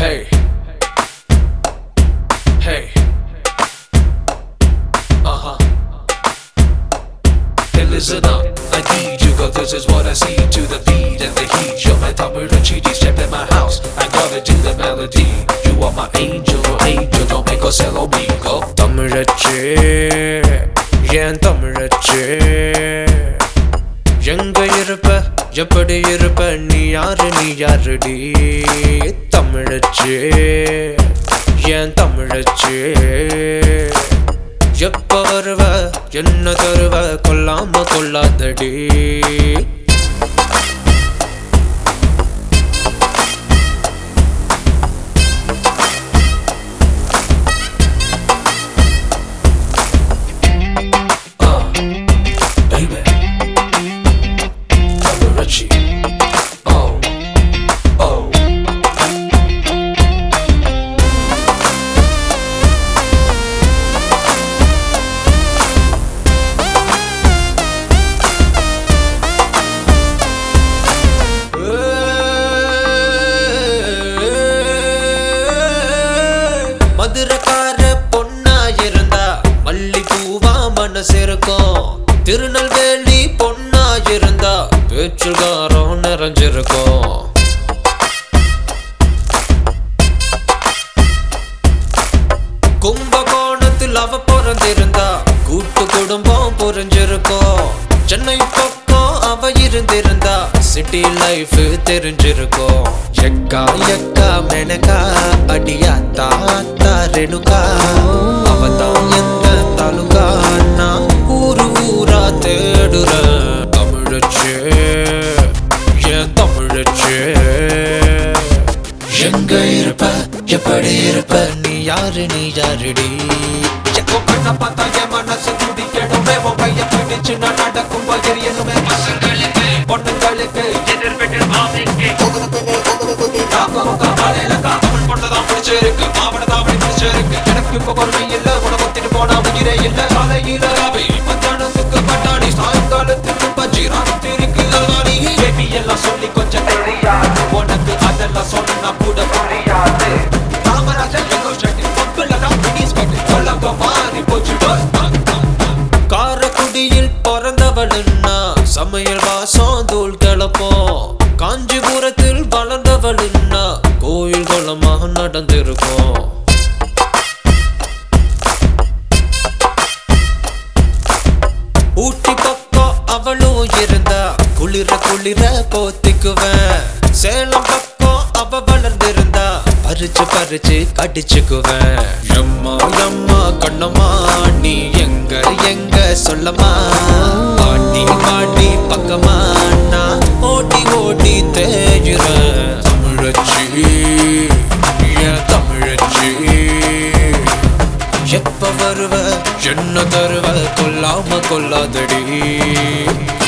Hey. Hey. Uh huh. Hey, listen up. I need you, cause this is what I see to the beat and the heat. You're my Tamil Chidi step in my house. I gotta do the melody. You are my angel, angel. Don't make us sell me, go. தமிழச்சே ஏன் தமிழச்சே எங்க இருப்ப எப்படி இருப்ப நீ யாரு நீ யாருடி தமிழச்சே ஏன் தமிழச்சே எப்ப வருவ என்ன தருவ கொல்லாம கொள்ளாதடி Uh, baby. Paparazzi. Oh, oh. மதுரக்கார பொண்ணா இருந்தா மல்லிப்பூவா மனசு இருக்கும் திருநெல்வேலி பொண்ணா இருந்தா பேச்சுகாரம் நிறைஞ்சிருக்கும் கும்பகோணத்தில் அவ பிறந்திருந்தா கூட்டு குடும்பம் புரிஞ்சிருக்கும் சென்னை பக்கம் அவ இருந்திருந்தா சிட்டி லைஃப் தெரிஞ்சிருக்கும் எக்கா எக்கா மெனக்கா அடியா தாத்தா ரெணுக்கா அவ தான் எந்த தாலுகா நான் ஊரு ஊரா தேடுறேன் தமிழச்சே ஏன் தமிழச்சே எங்க இருப்ப எப்படி இருப்ப நீ யாரு நீ யாருடி எக்கோ கண்ண பார்த்தா என் மனசு துடிக்கணுமே உன் கைய பிடிச்சு நான் நடக்கும் எரியணுமே பசங்களுக்கு பொண்ணுங்களுக்கு எதிர்பெட்டு மாமிக்கு கொண்டதான் பிடிச்சிருக்கு மாவட்ட தாவணி பிடிச்சிருக்கு எனக்கு இப்ப பொறுமை இல்ல உனக்கு ஒத்திட்டு போனா உயிரே இல்ல காலையில அவை மத்தியானத்துக்கு பட்டாணி சாயங்காலத்துக்கு பஜ்ஜி ராத்திரிக்கு அல்வாணி பேபி எல்லாம் சொல்லி கொஞ்சம் தெரியாது உனக்கு அதெல்லாம் சொன்னா கூட புரியாது காமராஜர் எல்லோ ஷர்ட் பப்புல தான் பினிஸ் கட்டு உலகம் மாறி போச்சு பஸ் தான் காரக்குடியில் பிறந்தவளுன்னா சமையல் வாசம் தூள் கிளப்போம் காஞ்சிபுரத்தில் வளர்ந்தவளுன்னா கோயில் குளமாக நடந்திருக்கும் ஊட்டி பக்கம் அவளும் இருந்தா குளிர குளிர போத்திக்குவேன் சேலம் பக்கம் அவ வளர்ந்திருந்தா பறிச்சு பறிச்சு கடிச்சுக்குவேன் எம்மா எம்மா கண்ணம்மா நீ எங்க எங்க சொல்லமா பாட்டி பாட்டி பக்கமா நான் ஓடி ஓடி தேயுறேன் தமிழச்சி ஏன் தமிழச்சி எப்ப வருவ என்ன தருவ கொல்லாம கொல்லாதடி